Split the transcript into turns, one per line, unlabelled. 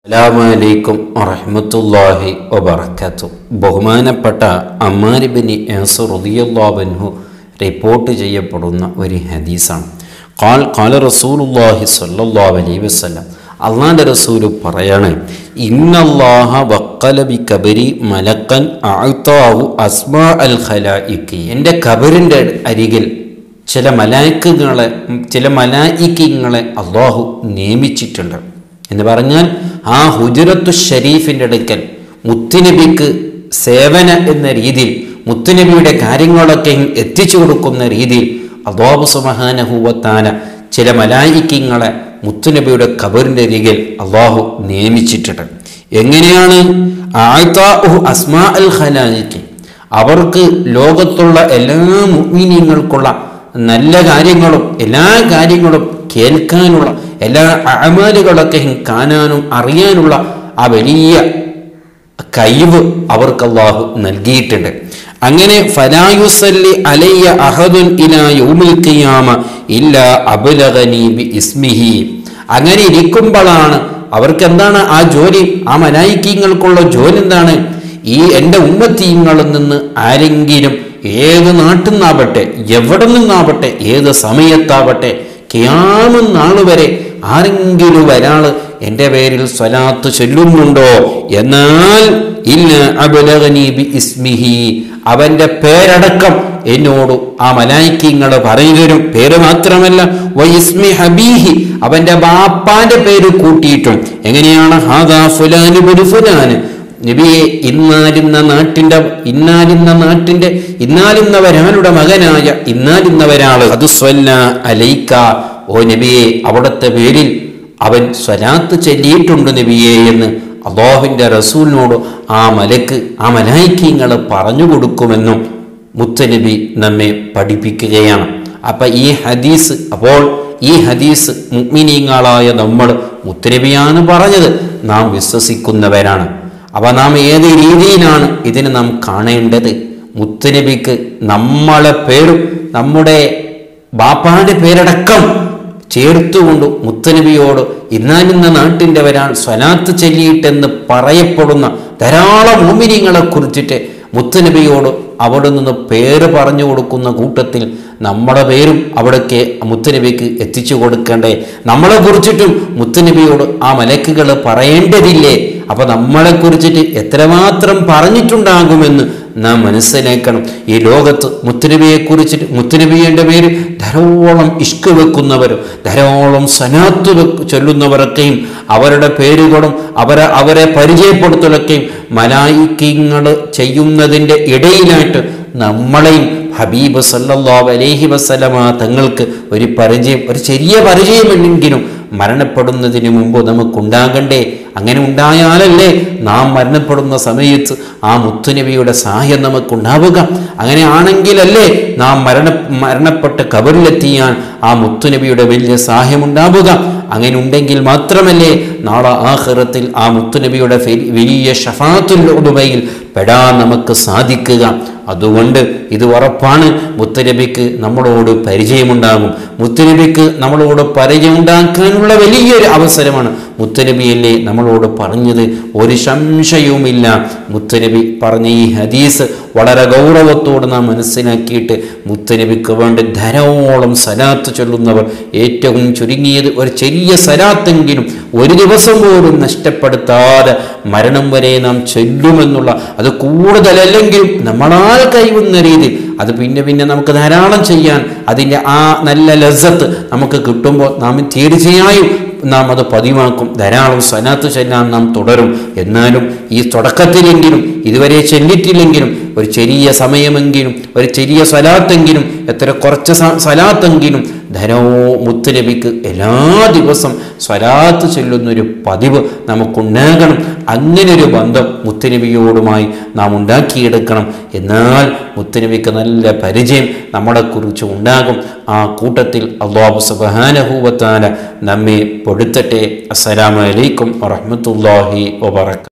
അലാമലൈക്കും വറഹ്മത്തുള്ളാഹി വബറകാത്തു ബഹുമാനപ്പെട്ട അമ്മാരിബിനി റളിയല്ലാഹു റിപ്പോർട്ട് ചെയ്യപ്പെടുന്ന ഒരു ഹദീസാണ് ഖാൽ ഖാല റസൂലുള്ളാഹി സ്വല്ലല്ലാഹു അലൈഹി വസല്ലം അള്ളാന്റെ റസൂല് പറയാണ് ഇന്നല്ലാഹ വക്കല ബി കബരി മലക്കൻ അഅ്താഹു അസ്മാ അൽ ഖലായിക്കി എൻ്റെ കബറിൻ്റെ അരികിൽ ചില മലായിക്കുകളെ ചില മലായിക്കങ്ങളെ അള്ളാഹു നിയമിച്ചിട്ടുണ്ട് എന്ന് പറഞ്ഞാൽ ആ ഹുജറത്തു ഷരീഫിൻ്റെ അടുക്കൽ മുത്തുനബിക്ക് സേവന എന്ന രീതിയിൽ മുത്തുനബിയുടെ കാര്യങ്ങളൊക്കെ എത്തിച്ചു കൊടുക്കുന്ന രീതിയിൽ അള്ളാഹു സുബഹാനഹൂവത്താന ചില മലായിക്കങ്ങളെ മുത്തുനബിയുടെ കബറിൻ്റെ അരികിൽ അള്ളാഹു നിയമിച്ചിട്ടുണ്ട് എങ്ങനെയാണ് ആഴ്ത്താഹു അസ്മാ അൽ ഖലായിക്ക് അവർക്ക് ലോകത്തുള്ള എല്ലാ മുഅ്മിനീങ്ങൾക്കുള്ള നല്ല കാര്യങ്ങളും എല്ലാ കാര്യങ്ങളും കേൾക്കാനുള്ള എല്ലാ അമാലുകളൊക്കെ കാണാനും അറിയാനുള്ള ആ വലിയ കഴിവ് അവർക്ക് അള്ളാഹു നൽകിയിട്ടുണ്ട് അങ്ങനെ ഫലായുസല്ലി അലയ്യ അഹദുൻ ഇലാ യൗമിൽ ഖിയാമ ഇല്ല അബുലഗനി ബി ഇസ്മിഹി അങ്ങനെ ഇരിക്കുമ്പോഴാണ് അവർക്ക് എന്താണ് ആ ജോലി ആ മലായിക്കീങ്ങൾക്കുള്ള ജോലി എന്താണ് ഈ എൻ്റെ ഉമ്മത്തീങ്ങളിൽ നിന്ന് ആരെങ്കിലും ഏത് നാട്ടിൽ നിന്നാവട്ടെ എവിടെ നിന്നാവട്ടെ ഏത് സമയത്താവട്ടെ കിയാമം നാൾ വരെ ആരെങ്കിലും ഒരാള് എൻ്റെ പേരിൽ സ്വലാത്ത് ചൊല്ലുന്നുണ്ടോ എന്നാൽ ഇല്ല അബുലഗനി ബി ഇസ്മിഹി അവന്റെ പേരടക്കം എന്നോട് ആ മലായിക്കങ്ങൾ പറയുകയും പേര് മാത്രമല്ല വൈസ്മി ഹബീഹി അവന്റെ ബാപ്പാന്റെ പേര് കൂട്ടിയിട്ടും എങ്ങനെയാണ് ഹാദാ ഫുലാന് ബുരു ഫുലാന് നബിയെ ഇന്നാലിന്ന നാട്ടിന്റെ ഇന്നാലിന്ന നാട്ടിന്റെ ഇന്നാലിന്നവരാളുടെ മകനായ ഇന്നാലിന്നവരാള് അത് സ്വല്ല അലൈക്ക ഓ നബിയെ അവിടുത്തെ പേരിൽ അവൻ സ്വലാത്ത് ചൊല്ലിയിട്ടുണ്ട് നബിയെ എന്ന് അള്ളാഹുവിൻ്റെ റസൂലിനോട് ആ മലക്ക് ആ മലായിക്കങ്ങൾ പറഞ്ഞു കൊടുക്കുമെന്നും മുത്തനബി നമ്മെ പഠിപ്പിക്കുകയാണ് അപ്പൊ ഈ ഹദീസ് അപ്പോൾ ഈ ഹദീസ് മുഗ്മിനീങ്ങളായ നമ്മൾ മുത്തനബിയാണ് പറഞ്ഞത് നാം വിശ്വസിക്കുന്നവരാണ് അപ്പൊ നാം ഏത് രീതിയിലാണ് ഇതിനെ നാം കാണേണ്ടത് മുത്തനബിക്ക് നമ്മളെ പേരും നമ്മുടെ ബാപ്പാന്റെ പേരടക്കം ചേർത്തുകൊണ്ട് മുത്തനബിയോട് ഇന്നാലിന്ന നാട്ടിൻ്റെ വരാൻ സ്വലാത്ത് ചൊല്ലിയിട്ടെന്ന് പറയപ്പെടുന്ന ധാരാളം മോമിനിങ്ങളെ കുറിച്ചിട്ട് മുത്തനബിയോട് അവിടെ നിന്ന് പേര് പറഞ്ഞു കൊടുക്കുന്ന കൂട്ടത്തിൽ നമ്മുടെ പേരും അവിടേക്ക് മുത്തനബിക്ക് എത്തിച്ചു കൊടുക്കണ്ടേ നമ്മളെ കുറിച്ചിട്ടും മുത്തനബിയോട് ആ മലക്കുകൾ പറയേണ്ടതില്ലേ അപ്പൊ നമ്മളെ കുറിച്ചിട്ട് എത്രമാത്രം പറഞ്ഞിട്ടുണ്ടാകുമെന്ന് നാം മനസ്സിലാക്കണം ഈ ലോകത്ത് മുത്തുനബിയെ കുറിച്ചിട്ട് മുത്തുനബിയുടെ പേര് ധാരാളം ഇഷ്ക വെക്കുന്നവരും ധാരാളം സനാത്ത് വെക്ക് ചൊല്ലുന്നവരൊക്കെയും അവരുടെ പേരുകളും അവരെ അവരെ പരിചയപ്പെടുത്തലൊക്കെയും മലായിക്കങ്ങൾ ചെയ്യുന്നതിൻ്റെ ഇടയിലായിട്ട് നമ്മളെയും ഹബീബ് സല്ലല്ലാഹു അലൈഹി വസല്ലമ തങ്ങൾക്ക് ഒരു പരിചയം ഒരു ചെറിയ പരിചയമെങ്കിലും മരണപ്പെടുന്നതിന് മുമ്പ് നമുക്കുണ്ടാകണ്ടേ അങ്ങനെ ഉണ്ടായാലല്ലേ നാം മരണപ്പെടുന്ന സമയത്ത് ആ മുത്തുനബിയുടെ സഹായം നമുക്കുണ്ടാവുക അങ്ങനെ ആണെങ്കിലല്ലേ നാം മരണ മരണപ്പെട്ട് കബറിലെത്തിയാൽ ആ മുത്തുനബിയുടെ വലിയ സഹായം ഉണ്ടാവുക അങ്ങനെ ഉണ്ടെങ്കിൽ മാത്രമല്ലേ നാളെ ആഹ്റത്തിൽ ആ മുത്തുനബിയുടെ വലിയ ഷഫാത്തുൽ ഉടുബയിൽ പെടാൻ നമുക്ക് സാധിക്കുക അതുകൊണ്ട് ഇത് ഉറപ്പാണ് മുത്തനബിക്ക് നമ്മളോട് പരിചയമുണ്ടാകും മുത്തനബിക്ക് നമ്മളോട് പരിചയമുണ്ടാക്കാനുള്ള വലിയൊരു അവസരമാണ് മുത്തനബിയല്ലേ നമ്മളോട് പറഞ്ഞത് ഒരു സംശയവുമില്ല മുത്തനബി പറഞ്ഞ ഈ ഹദീസ് വളരെ ഗൗരവത്തോടെ നാം മനസ്സിലാക്കിയിട്ട് മുത്തനബിക്ക് വേണ്ടി ധാരാളം സലാത്ത് ചൊല്ലുന്നവർ ഏറ്റവും ചുരുങ്ങിയത് ഒരു ചെറിയ സലാത്തെങ്കിലും ഒരു ദിവസം പോലും നഷ്ടപ്പെടുത്താതെ മരണം വരെ നാം ചൊല്ലുമെന്നുള്ള അത് കൂടുതലല്ലെങ്കിലും നമ്മളാൽ കഴിയുന്ന രീതിയിൽ അത് പിന്നെ പിന്നെ നമുക്ക് ധാരാളം ചെയ്യാൻ അതിൻ്റെ ആ നല്ല ലസത്ത് നമുക്ക് കിട്ടുമ്പോൾ നാം തീർച്ചയായും നാം അത് പതിവാക്കും ധാരാളം സനാത്ത് ചെല്ലാൻ നാം തുടരും എന്നാലും ഈ തുടക്കത്തിലെങ്കിലും ഇതുവരെ ചെല്ലിട്ടില്ലെങ്കിലും ഒരു ചെറിയ സമയമെങ്കിലും ഒരു ചെറിയ സലാത്തെങ്കിലും എത്ര കുറച്ച് സലാത്തെങ്കിലും ധനോ മുത്തുനബിക്ക് എല്ലാ ദിവസം സ്വലാത്ത് ചൊല്ലുന്നൊരു പതിവ് നമുക്കുണ്ടാകണം അങ്ങനെ ഒരു ബന്ധം മുത്തുനബിയോടുമായി നാം ഉണ്ടാക്കിയെടുക്കണം എന്നാൽ മുത്തുനബിക്ക് നല്ല പരിചയം നമ്മളെക്കുറിച്ച് ഉണ്ടാകും ആ കൂട്ടത്തിൽ അള്ളാഹു സുബാനഹൂവത്താല നമ്മെ പൊടുത്തട്ടെ അസ്സലാമലൈക്കും വറഹമത്തല്ലാഹി വബറക